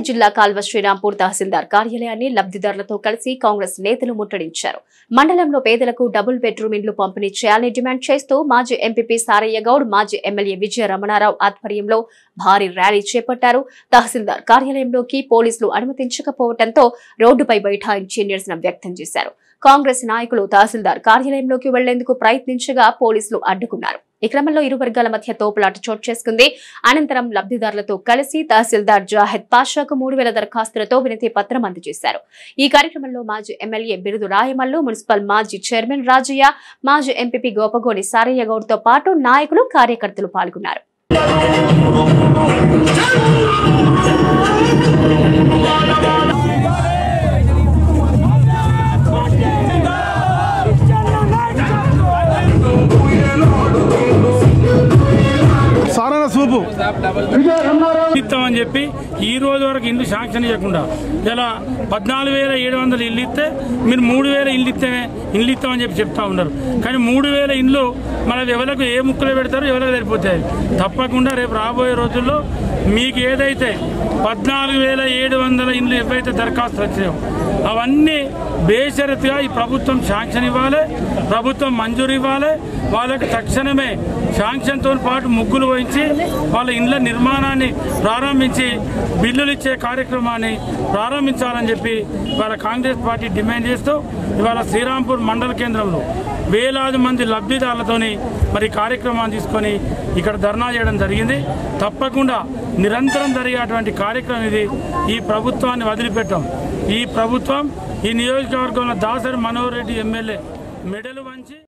జిల్లా కాల్వ శ్రీరాంపూర్ తహసీల్దార్ కార్యాలయాన్ని లబ్ధిదారులతో కలిసి కాంగ్రెస్ నేతలు ముట్టడించారు మండలంలో పేదలకు డబుల్ బెడ్రూమ్ ఇండ్లు పంపిణీ చేయాలని డిమాండ్ చేస్తూ మాజీ ఎంపీపీ సారయ్య గౌడ్ మాజీ ఎమ్మెల్యే విజయ రమణారావు ఆధ్వర్యంలో భారీ ర్యాలీ చేపట్టారు తహసీల్దార్ కార్యాలయంలోకి పోలీసులు అనుమతించకపోవడంతో రోడ్డుపై బైఠాయించి నిరసన వ్యక్తం చేశారు కాంగ్రెస్ నాయకులు తహసీల్దార్ కార్యాలయంలోకి వెళ్లేందుకు ప్రయత్నించగా పోలీసులు అడ్డుకున్నారు ఈ క్రమంలో ఇరు వర్గాల మధ్య తోపులాట చోటు చేసుకుంది అనంతరం లబ్ధిదారులతో కలిసి తహసీల్దార్ జాహెద్ పాషాకు మూడు వేల దరఖాస్తులతో వినతి పత్రం అందజేశారు ఈ కార్యక్రమంలో మాజీ ఎమ్మెల్యే బిరుదు రాయమల్లు మున్సిపల్ మాజీ చైర్మన్ రాజయ్య మాజీ ఎంపీపీ గోపగోని సారయ్య గౌడ్ తో పాటు నాయకులు కార్యకర్తలు పాల్గొన్నారు సారణ సూపు ఇస్తామని చెప్పి ఈ రోజు వరకు ఇల్లు శాంక్షన్ చేయకుండా ఇలా పద్నాలుగు వేల ఏడు వందల ఇల్లు ఇస్తే మీరు మూడు వేల ఇల్లు ఇస్తే ఇల్లు ఇస్తామని చెప్పి చెప్తా ఉన్నారు కానీ మూడు వేల ఇల్లు మన ఎవరికి ఏ ముక్కలు పెడతారో ఎవరికి సరిపోతాయి తప్పకుండా రేపు రాబోయే రోజుల్లో మీకు ఏదైతే పద్నాలుగు వేల ఏడు వందల ఇండ్లు ఏవైతే దరఖాస్తు వచ్చాయో అవన్నీ బేషరతుగా ఈ ప్రభుత్వం శాంక్షన్ ఇవ్వాలి ప్రభుత్వం మంజూరు ఇవ్వాలి వాళ్ళకి తక్షణమే శాంక్షన్తో పాటు ముగ్గులు వహించి వాళ్ళ ఇండ్ల నిర్మాణాన్ని ప్రారంభించి బిల్లులు ఇచ్చే కార్యక్రమాన్ని ప్రారంభించాలని చెప్పి ఇవాళ కాంగ్రెస్ పార్టీ డిమాండ్ చేస్తూ ఇవాళ శ్రీరాంపూర్ మండల కేంద్రంలో వేలాది మంది లబ్ధిదారులతోని మరి కార్యక్రమాన్ని తీసుకొని ఇక్కడ ధర్నా చేయడం జరిగింది తప్పకుండా నిరంతరం జరిగేటువంటి కార్యక్రమం ఇది ఈ ప్రభుత్వాన్ని వదిలిపెట్టాం ఈ ప్రభుత్వం ఈ నియోజకవర్గంలో దాసరి మనోహర్ రెడ్డి ఎమ్మెల్యే మెడలు వంచి